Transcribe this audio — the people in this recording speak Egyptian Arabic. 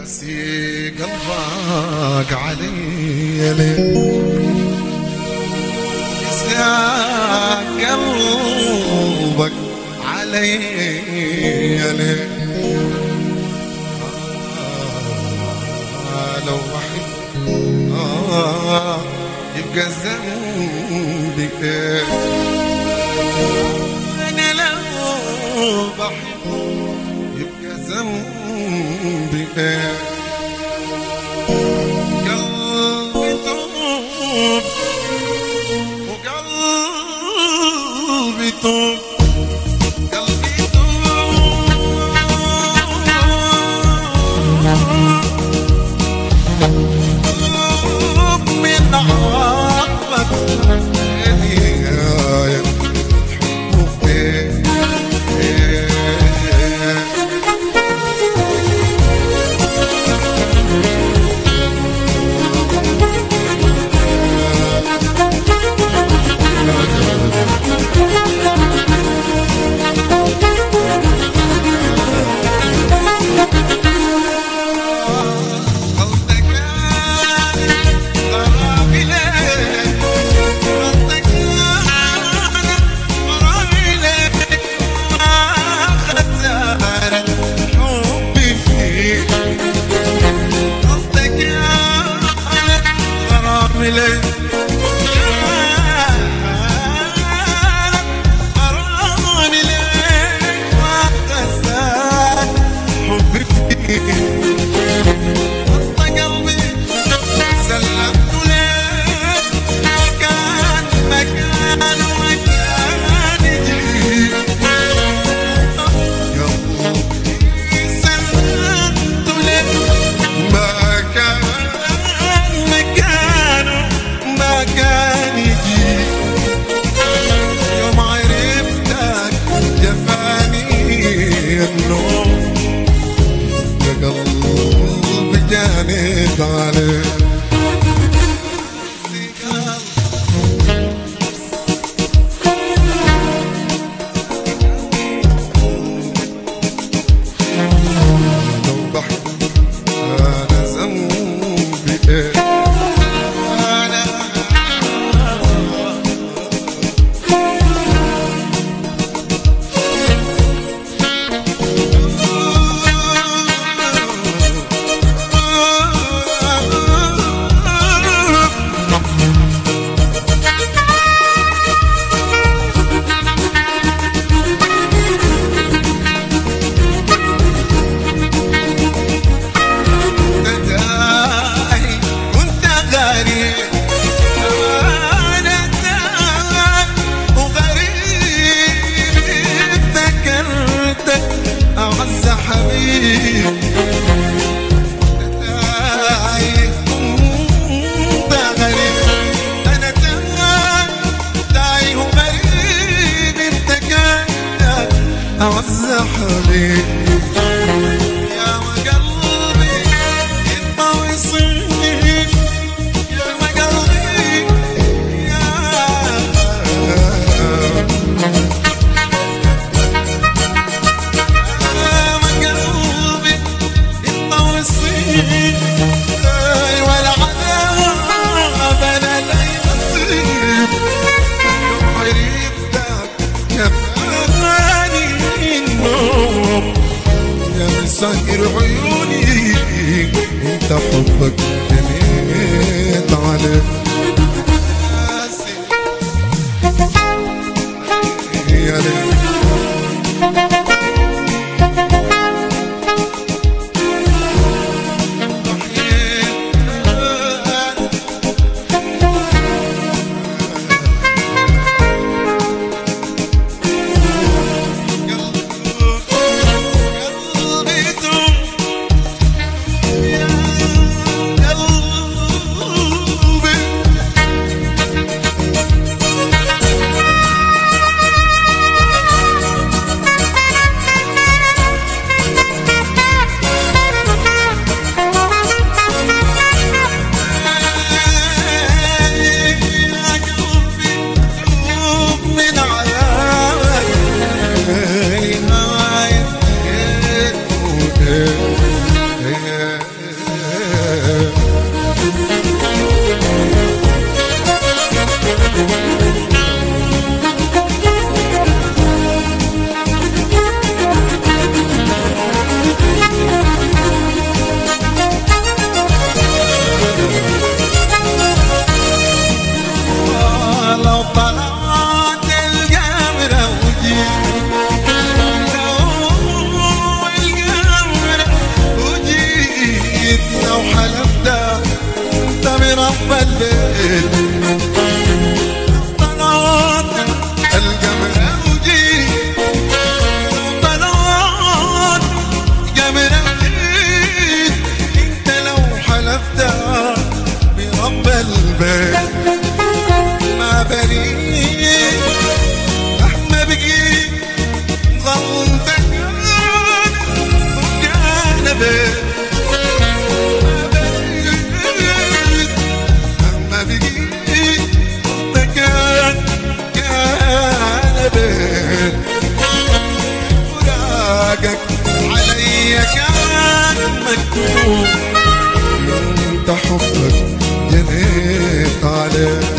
قاسي قلبك علي ليه قاسي قلبك علي ليه آه لو بحب آه يبقى ذنبي ايه انا لو بحب يبقى ذنبي ايه قلبي توب وقلبي توب قلبي توب من عقلك يا حبك وسط قلبي سلمت لك مكان مكان مكان يجي قلبي سلمت لك مكان مكان مكان يجي يوم عرفتك جفاني النوم يا قلبي جانت عليك لو بحب انا ذنبي ايه انا تداعي وانت غريب انا تايه وغريب افتكرتك اعز حبيب تايه وانت غريب انا تايه تايه وغريب افتكرتك اعز حبيب يا قلبي يبقى ويصير يا قلبي يا قلبي يبقى ويصير ولا عذاب انا لا يصير يوم عرفتك كفاني النوم يا مسهر عيوني انت حبك جنيت عليك يا ليل قلبي توب انت حبك جنيت عليه